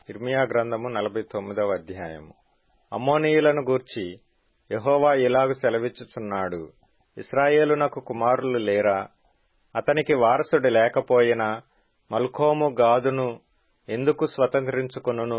ఇర్మియా గ్రంథము నలభై తొమ్మిదవ అధ్యాయము అమ్మోనీయులను గూర్చి యహోవా ఇలాగు సెలవిచ్చుచున్నాడు ఇస్రాయేలునకు కుమారులు లేరా అతనికి వారసుడు లేకపోయినా మల్కోము గాదును ఎందుకు స్వతంత్రించుకొనును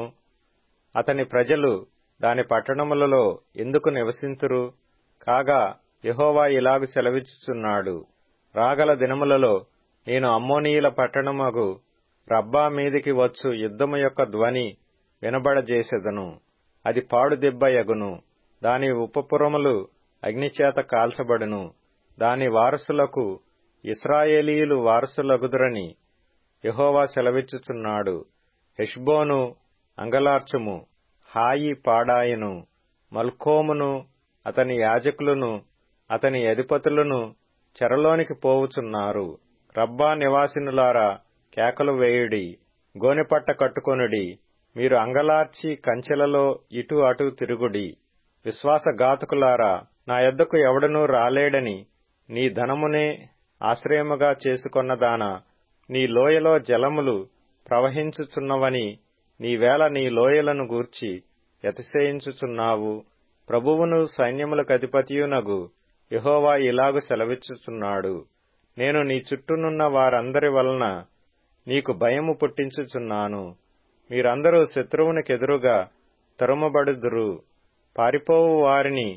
అతని ప్రజలు దాని పట్టణములలో ఎందుకు నివసింతురు కాగా యహోవా ఇలాగు సెలవిచ్చుచున్నాడు రాగల దినములలో నేను అమ్మోనీయుల పట్టణమగు రబ్బా మీదికి వచ్చు యుద్ధము యొక్క ధ్వని వినబడజేసెదను అది పాడు దెబ్బయగును దాని ఉపపురములు అగ్నిచేత కాల్చబడును దాని వారసులకు ఇస్రాయేలీయులు వారసులగుదురని యహోవా సెలవిచ్చుచున్నాడు హెష్బోను అంగలార్చుము హాయి పాడాయను మల్కోమును అతని యాజకులను అతని అధిపతులను చెరలోనికి పోవుచున్నారు రబ్బా నివాసినులారా కేకలు వేయుడి గోనెపట్ట కట్టుకొనుడి మీరు అంగలార్చి కంచెలలో ఇటు అటు తిరుగుడి విశ్వాసఘాతకులారా నా యొద్దకు ఎవడనూ రాలేడని నీ ధనమునే ఆశ్రయముగా చేసుకొన్నదానా నీ లోయలో జలములు ప్రవహించుచున్నవని నీవేళ నీ లోయలను గూర్చి యతిశయించుచున్నావు ప్రభువును సైన్యములకు అధిపతియునగు యహోవా ఇలాగు సెలవిచ్చుచున్నాడు నేను నీ చుట్టూనున్న వారందరి వలన నీకు భయము పుట్టించుచున్నాను మీరందరూ శత్రువునికెదురుగా తరుమబడుదురు పారిపోవు వారిని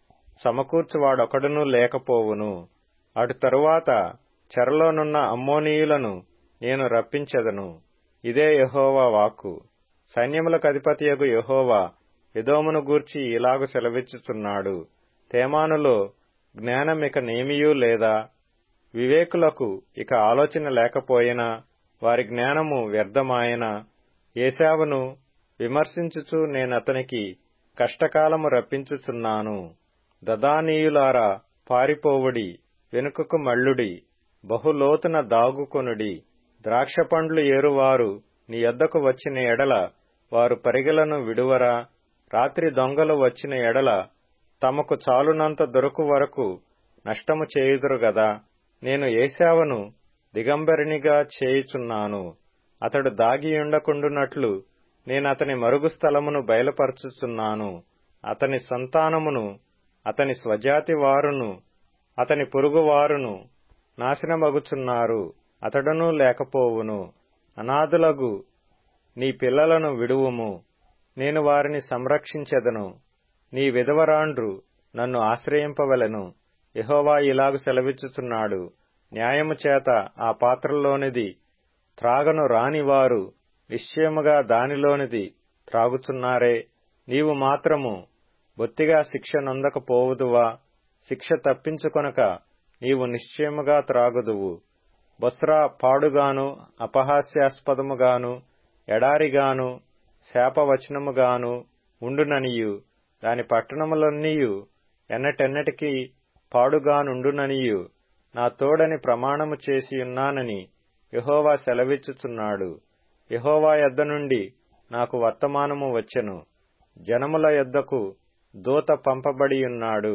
సమకూర్చువాడొకడునూ లేకపోవును అటు తరువాత చెరలోనున్న అమ్మోనీయులను నేను రప్పించెదను ఇదే యహోవా వాక్కు సైన్యములకు అధిపతియగు యహోవా ఎదోమును గూర్చి ఇలాగు సెలవిచ్చుచున్నాడు తేమానులో జ్ఞానమిక నేమియూ లేదా వివేకులకు ఇక ఆలోచన లేకపోయినా వారి జ్ఞానము వ్యర్థమాయన ఏశావును విమర్శించుచు నేనతనికి కష్టకాలము రప్పించుచున్నాను దదానీయులారా పారిపోవుడి వెనుకకు మళ్ళుడి బహులోతున దాగుకొనుడి ద్రాక్షపండ్లు ఏరువారు నీ యొద్దకు వచ్చిన ఎడల వారు పరిగెలను విడువరా రాత్రి దొంగలు వచ్చిన ఎడల తమకు చాలునంత దొరకు వరకు నష్టము చేయుదురు గదా నేను ఏశావను దిగంబరినిగా చేయుచున్నాను అతడు దాగియుండకుండునట్లు నేనతని మరుగు స్థలమును బయలుపరచుచున్నాను అతని సంతానమును అతని స్వజాతి వారును అతని పొరుగువారును నాశనమగుచున్నారు అతడునూ లేకపోవును అనాథులగు నీ పిల్లలను విడువుము నేను వారిని సంరక్షించెదను నీ విధవరాండ్రు నన్ను ఆశ్రయింపవలెను యహోవా ఇలాగు సెలవిచ్చుచున్నాడు న్యాయము చేత ఆ పాత్రలోనిది త్రాగను రానివారు నిశ్చయముగా దానిలోనిది త్రాగుచున్నారే నీవు మాత్రము బొత్తిగా శిక్ష నొందకపోవుదువా శిక్ష తప్పించుకొనక నీవు నిశ్చయముగా త్రాగుదువు బొస్రా పాడుగాను అపహాస్యాస్పదముగాను ఎడారిగాను శాపవచనముగాను ఉండుననియు దాని పట్టణములన్నీయు ఎన్నటెన్నటికీ పాడుగానుండుననియు నా తోడని ప్రమాణము చేసియున్నానని యహోవా సెలవిచ్చుచున్నాడు యహోవా యొద్ద నుండి నాకు వర్తమానము వచ్చెను జనముల యొద్దకు దూత పంపబడియున్నాడు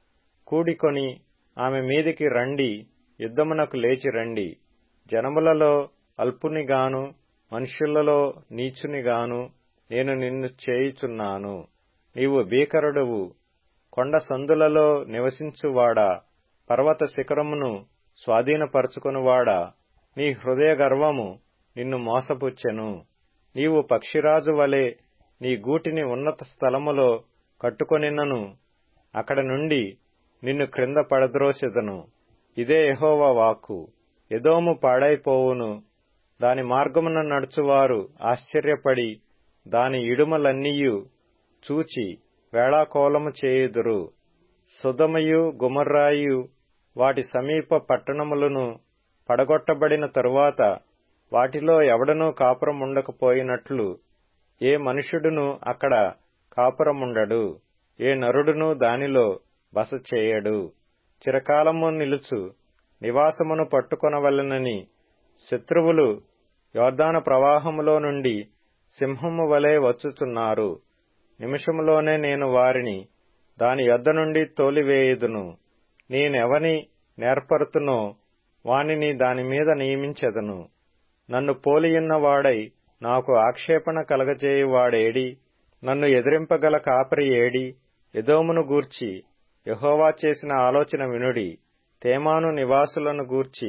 కూడికొని ఆమె మీదికి రండి యుద్ధమునకు లేచి రండి జనములలో అల్పునిగాను మనుష్యులలో నీచునిగాను నేను నిన్ను చేయుచున్నాను నీవు భీకరుడువు కొండ సందులలో నివసించువాడా పర్వత శిఖరమును స్వాధీనపరుచుకునివాడా నీ హృదయ గర్వము నిన్ను మోసపుచ్చెను నీవు పక్షిరాజు వలె నీ గూటిని ఉన్నత స్థలములో కట్టుకొనినను అక్కడ నుండి నిన్ను క్రింద పడద్రోసెదను ఇదే యహోవా వాక్కు ఎదోము పాడైపోవును దాని మార్గమున నడుచువారు ఆశ్చర్యపడి దాని ఇడుమలన్నీయు చూచి వేళాకోలము చేయుదురు సుధమయు గుమర్రాయు వాటి సమీప పట్టణములను పడగొట్టబడిన తరువాత వాటిలో ఎవడనూ కాపురముండకపోయినట్లు ఏ మనుష్యుడును అక్కడ కాపురముండడు ఏ నరుడును దానిలో బస చేయడు చిరకాలము నిలుచు నివాసమును పట్టుకొనవలెనని శత్రువులు యోర్దాన ప్రవాహములో నుండి సింహము వలె వచ్చుచున్నారు నిమిషములోనే నేను వారిని దాని యొద్ద నుండి తోలివేయుదును నేనెవని నేర్పరుతునో వానిని దానిమీద నియమించెదను నన్ను పోలియున్న వాడై నాకు ఆక్షేపణ కలగజేయువాడేడి నన్ను ఎదిరింపగల కాపరి ఏడి ఎదోమును గూర్చి యహోవా చేసిన ఆలోచన వినుడి తేమాను నివాసులను గూర్చి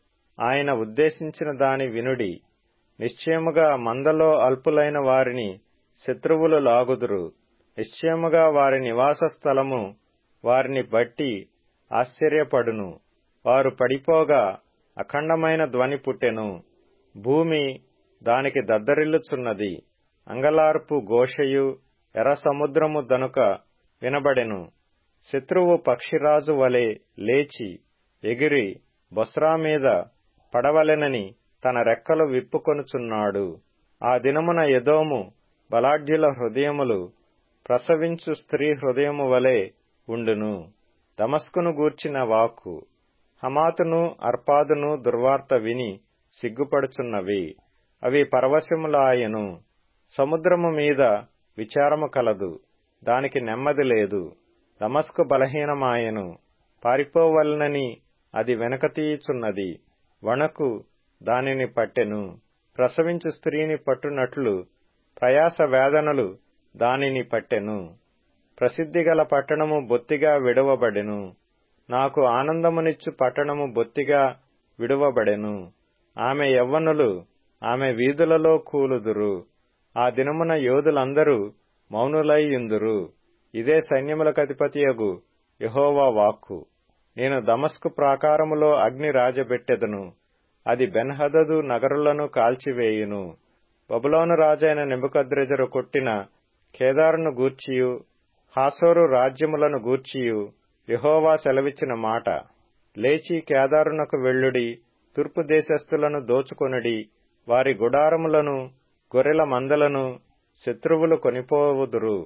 ఆయన ఉద్దేశించిన దాని వినుడి నిశ్చయముగా మందలో అల్పులైన వారిని శత్రువులు లాగుదురు నిశ్చయముగా వారి నివాస స్థలము వారిని బట్టి ఆశ్చర్యపడును వారు పడిపోగా అఖండమైన ధ్వని పుట్టెను భూమి దానికి దద్దరిల్లుచున్నది అంగలార్పు ఘోషయు ఎర్ర సముద్రము దనుక వినబడెను శత్రువు పక్షిరాజు వలె లేచి ఎగిరి బొస్రా మీద పడవలెనని తన రెక్కలు విప్పుకొనుచున్నాడు ఆ దినమున ఎదోము బలాఢ్యుల హృదయములు ప్రసవించు స్త్రీ హృదయము వలె ఉండును దమస్కును గూర్చిన వాక్కు హమాతును అర్పాదును దుర్వార్త విని సిగ్గుపడుచున్నవి అవి పరవశములాయను సముద్రము మీద విచారము కలదు దానికి నెమ్మది లేదు దమస్కు బలహీనమాయను పారిపోవలనని అది వెనకతీయుచున్నది వణకు దానిని పట్టెను ప్రసవించు స్త్రీని పట్టునట్లు ప్రయాస వేదనలు దానిని పట్టెను ప్రసిద్ధిగల పట్టణము బొత్తిగా విడవబడెను నాకు ఆనందమునిచ్చు పట్టణము బొత్తిగా విడువబడెను ఆమె యవ్వనులు ఆమె వీధులలో కూలుదురు ఆ దినమున యోధులందరూ మౌనులైయుందురు ఇదే సైన్యములకధిపతియగు యహోవా వాక్కు నేను దమస్కు ప్రాకారములో అగ్ని రాజబెట్టెదను అది బెన్హదదు నగరులను కాల్చివేయును బబులోను రాజైన నెబుకద్రెజరు కొట్టిన కేదారును గూర్చియు హాసోరు రాజ్యములను గూర్చియు యహోవా సెలవిచ్చిన మాట లేచి కేదారునకు వెళ్ళుడి తూర్పు దేశస్థులను దోచుకొనుడి వారి గుడారములను గొర్రెల మందలను శత్రువులు కొనిపోవుదురు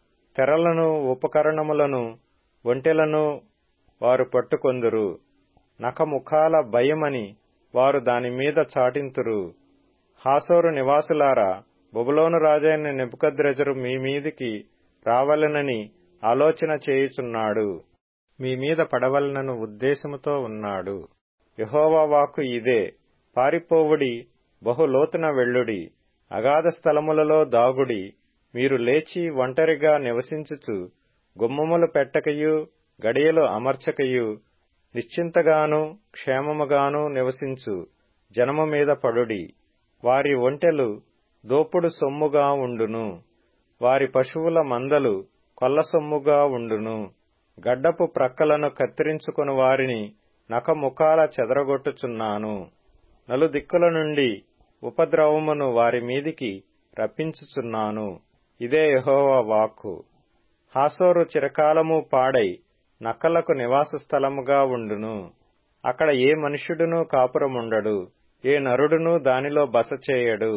తెరలను ఉపకరణములను ఒంటెలను వారు పట్టుకొందురు నఖముఖాల భయమని వారు దానిమీద చాటింతురు హాసోరు నివాసులారా బొబులోను రాజైన నెబుకద్రెజరు మీ మీదికి రావలెనని ఆలోచన చేయుచున్నాడు మీ మీద పడవలనను ఉద్దేశముతో ఉన్నాడు యహోవా వాక్కు ఇదే పారిపోవుడి బహులోతున వెళ్ళుడి అగాధ స్థలములలో దాగుడి మీరు లేచి ఒంటరిగా నివసించుచు గుమ్మములు పెట్టకయు గడియలు అమర్చకయు నిశ్చింతగాను క్షేమముగాను నివసించు జనము మీద పడుడి వారి ఒంటెలు దోపుడు సొమ్ముగా ఉండును వారి పశువుల మందలు కొల్ల సొమ్ముగా ఉండును గడ్డపు ప్రక్కలను కత్తిరించుకుని వారిని నఖముఖాల చెదరగొట్టుచున్నాను నలుదిక్కుల నుండి ఉపద్రవమును వారి మీదికి రప్పించుచున్నాను ఇదే యహోవా వాక్కు హాసోరు చిరకాలము పాడై నక్కలకు నివాస స్థలముగా ఉండును అక్కడ ఏ మనుష్యుడునూ కాపురముండడు ఏ నరుడునూ దానిలో బస చేయడు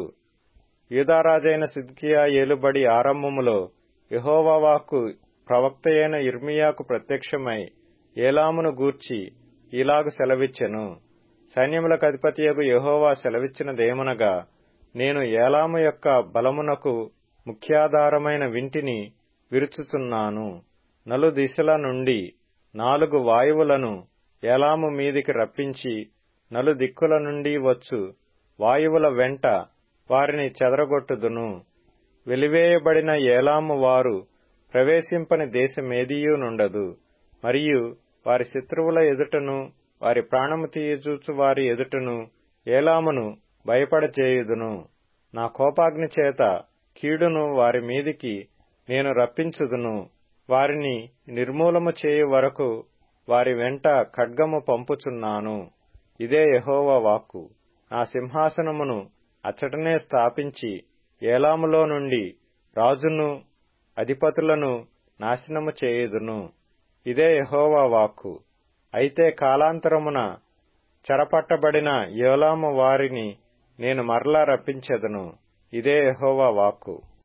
యూదారాజైన సిద్కియా ఏలుబడి ఆరంభములో యహోవా వాక్కు ప్రవక్తయైన ఇర్మియాకు ప్రత్యక్షమై ఏలామును గూర్చి ఇలాగు సెలవిచ్చెను సైన్యములకు అధిపతియగు యహోవా సెలవిచ్చినదేమనగా నేను ఏలాము యొక్క బలమునకు ముఖ్యాధారమైన వింటిని విరుచుచున్నాను నలు దిశల నుండి నాలుగు వాయువులను ఏలాము మీదికి రప్పించి నలు దిక్కుల నుండి వచ్చు వాయువుల వెంట వారిని చెదరగొట్టుదును వెలివేయబడిన ఏలాము వారు ప్రవేశింపని దేశమేదియూ నుండదు మరియు వారి శత్రువుల ఎదుటను వారి ప్రాణము తీయచూచు వారి ఎదుటను ఏలామును భయపడచేయుదును నా కోపాగ్ని చేత కీడును వారి మీదికి నేను రప్పించుదును వారిని నిర్మూలము చేయు వరకు వారి వెంట ఖడ్గము పంపుచున్నాను ఇదే యహోవా వాక్కు నా సింహాసనమును అచ్చటనే స్థాపించి ఏలాములో నుండి రాజును అధిపతులను నాశనము చేయుదును ఇదే యహోవా వాక్కు అయితే కాలాంతరమున చెరపట్టబడిన యోలాము వారిని నేను మరలా రప్పించెదను ఇదే యహోవా వాక్కు